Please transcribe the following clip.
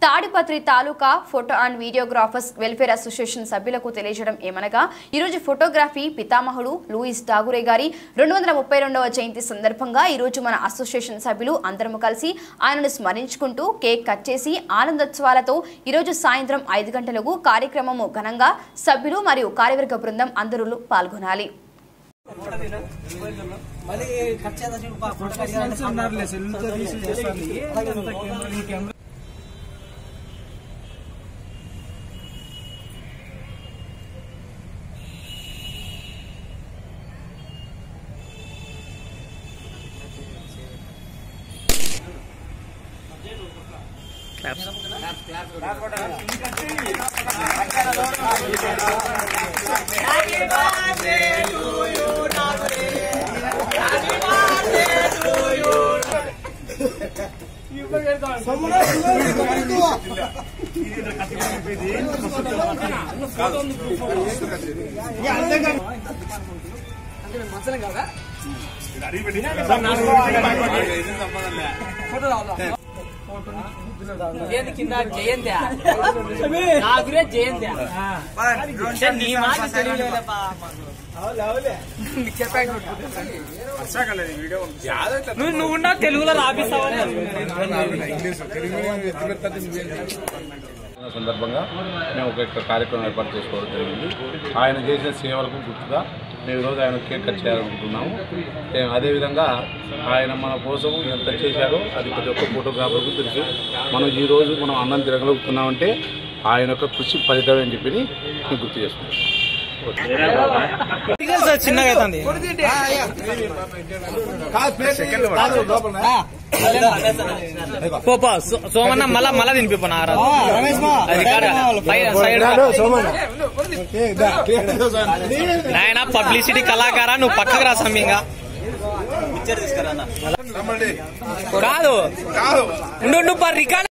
Tadipatri taluka photo and videographers welfare association సభ్యులకు తెలియజేయడం ఏమనగా ఈరోజు ఫోటోగ్రఫీ పితామహుడు లూయిస్ డాగురే గారి రెండు వందల ముప్పై రెండవ జయంతి సందర్భంగా ఈరోజు మన అసోసియేషన్ సభ్యులు అందరము కలిసి ఆయనను స్మరించుకుంటూ కేక్ కట్ చేసి ఆనందోత్సవాలతో ఈరోజు సాయంత్రం ఐదు గంటలకు కార్యక్రమము ఘనంగా సభ్యులు మరియు కార్యవర్గ బృందం అందరూ పాల్గొనాలి మళ్ళీ కట్ చేద్దాం చూడు బా, ఫోటో కట్ చేయాలంటే కింద జయంతి నాగురే జయంతి నీ మాట తెలియలేదప్పా నువ్వు నువ్వు నా తెలుగులో రాపిస్తావని సందర్భంగా మేము ఒక యొక్క కార్యక్రమం ఏర్పాటు చేసుకోవడం జరిగింది ఆయన చేసిన సేవలకు గుర్తుగా మేము ఈరోజు ఆయన కేక్ కట్ చేయాలనుకుంటున్నాము ఏ- అదేవిధంగా ఆయన మన కోసం ఎంత చేశారో అది ప్రతి ఒక్క ఫోటోగ్రాఫర్కు తెలుసు మనం ఈరోజు మనం అన్నం తిరగలుగుతున్నామంటే ఆయన యొక్క కృషి ఫలితమే అని చెప్పి మేము గుర్తు చేసుకుంటాం చిన్నగా అవుతుంది పోపా సోమన్న మళ్ళా మళ్ళా తినిపిపోనా అది కాదు పై- సైడ్ నాయన పబ్లిసిటీ కళాకారా నువ్వు పక్కకు రా సమ్యంగా కాదు ఉండు ఉండు పర్ రికార్డ్